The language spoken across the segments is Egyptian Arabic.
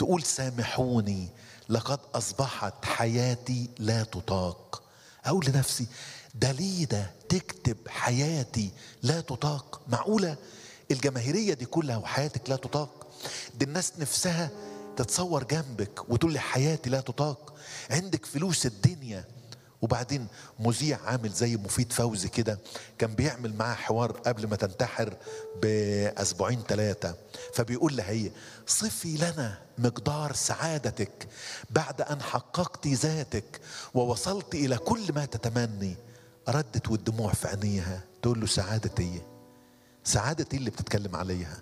تقول سامحوني لقد أصبحت حياتي لا تطاق أقول لنفسي ده ليه ده تكتب حياتي لا تطاق معقولة الجماهيرية دي كلها وحياتك لا تطاق دي الناس نفسها تتصور جنبك وتقول لي حياتي لا تطاق عندك فلوس الدنيا وبعدين مذيع عامل زي مفيد فوزي كده كان بيعمل معاه حوار قبل ما تنتحر باسبوعين ثلاثه فبيقول لها هي صفي لنا مقدار سعادتك بعد ان حققت ذاتك ووصلت الى كل ما تتمني ردت والدموع في عينيها تقول له سعادتي سعادتي اللي بتتكلم عليها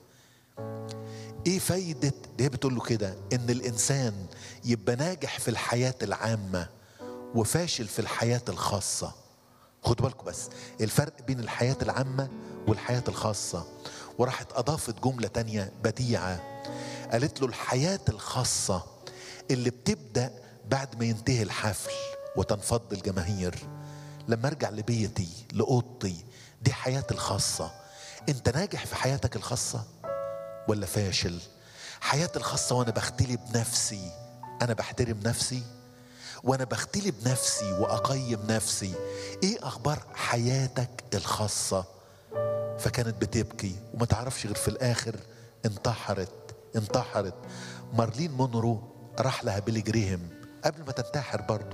ايه فايدة دي بتقول له كده ان الانسان يبقى ناجح في الحياة العامة وفاشل في الحياة الخاصة خدوا بالكم بس الفرق بين الحياة العامة والحياة الخاصة وراحت أضافت جملة تانية بديعة قالت له الحياة الخاصة اللي بتبدأ بعد ما ينتهي الحفل وتنفض الجماهير لما ارجع لبيتي لأوضتي دي حياتي الخاصة انت ناجح في حياتك الخاصة ولا فاشل حياتي الخاصة وانا بختلي بنفسي انا بحترم نفسي وانا بختلي بنفسي واقيم نفسي ايه اخبار حياتك الخاصه فكانت بتبكي وما تعرفش غير في الاخر انتحرت انتحرت مارلين مونرو راح لها بيلي جريهم قبل ما تنتحر برضه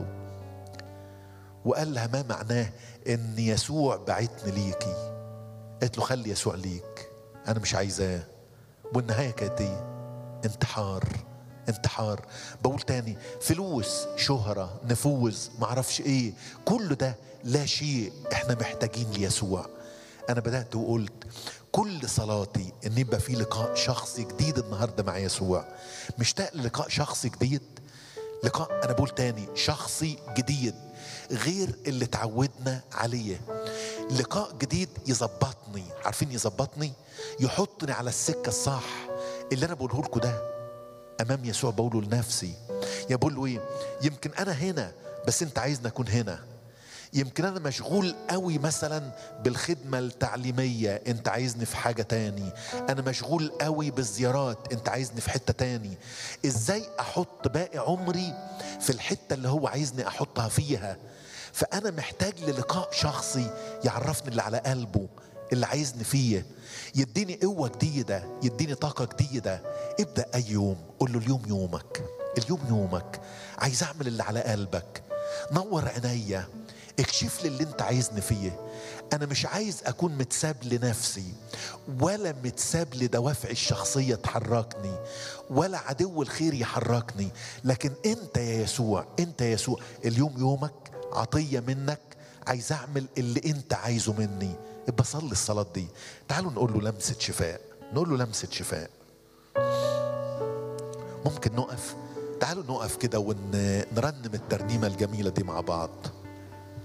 وقال لها ما معناه ان يسوع بعتني ليكي قالت له خلي يسوع ليك انا مش عايزاه والنهايه كانت ايه انتحار انتحار بقول تاني فلوس شهرة نفوذ معرفش ايه كل ده لا شيء احنا محتاجين ليسوع انا بدأت وقلت كل صلاتي ان يبقى في لقاء شخصي جديد النهارده مع يسوع مشتاق للقاء شخصي جديد لقاء انا بقول تاني شخصي جديد غير اللي تعودنا عليه لقاء جديد يظبطني عارفين يظبطني يحطني على السكه الصح اللي انا بقوله لكم ده امام يسوع بقوله لنفسي يا بقول له ايه يمكن انا هنا بس انت عايزني اكون هنا يمكن انا مشغول قوي مثلا بالخدمة التعليمية انت عايزني في حاجة تاني انا مشغول قوي بالزيارات انت عايزني في حتة تاني ازاي احط باقي عمري في الحتة اللي هو عايزني احطها فيها فانا محتاج للقاء شخصي يعرفني اللي على قلبه اللي عايزني فيه يديني قوة جديدة يديني طاقة جديدة ابدأ أي يوم قول له اليوم يومك اليوم يومك عايز أعمل اللي على قلبك نور عينيا اكشف لي اللي انت عايزني فيه انا مش عايز اكون متساب لنفسي ولا متساب لدوافعي الشخصيه تحركني ولا عدو الخير يحركني لكن انت يا يسوع انت يا يسوع اليوم يومك عطيه منك عايز اعمل اللي انت عايزه مني ابقى صلي الصلاه دي تعالوا نقول له لمسه شفاء نقول له لمسه شفاء ممكن نقف تعالوا نقف كده ونرنم الترنيمه الجميله دي مع بعض